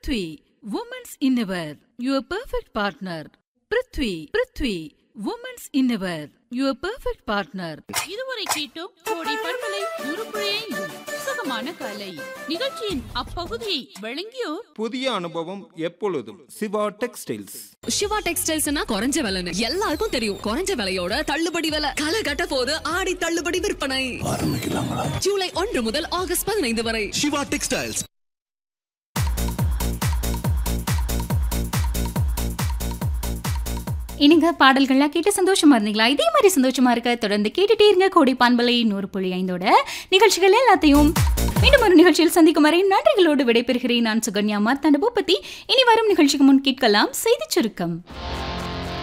Prithvi women's innerwear your perfect partner Prithvi Prithvi women's innerwear your perfect partner இதுவரை கேட்டோம் கோடை பண்பலை நுறுப்புழைந்து சுகமான கலை நிகழ்ச்சியின் அப்பகுதியை வழங்கியோர் புதிய அனுபவம் எப்பொழுதும் சிவா டெக்ஸ்டைல்ஸ் சிவா டெக்ஸ்டைல்ஸ்னா குறைஞ்ச விலைன்னு எல்லாருக்கும் தெரியும் குறைஞ்ச விலையோட தள்ளுபடி விலை களை கட்ட போது ஆடி தள்ளுபடி விற்பனை ஜூலை ஒன்று முதல் ஆகஸ்ட் பதினைந்து வரை சிவா டெக்ஸ்டைல்ஸ் இனிங்க பாடல்கள்லாம் கேட்டு சந்தோஷமா இருந்தீங்களா இதே மாதிரி சந்தோஷமா இருக்க தொடர்ந்து கேட்டுட்டே இருங்க கோடி பான்பலை நூறு புள்ளி ஐந்தோட நிகழ்ச்சிகள் எல்லாத்தையும் மீண்டும் ஒரு நிகழ்ச்சியில் சந்திக்கும் வரை நன்றிகளோடு விடைபெறுகிறேன் நான் சுகன்யா மார்த்தாண்ட பூபதி இனி வரும் நிகழ்ச்சிக்கு முன் கேட்கலாம் செய்திச் சுருக்கம்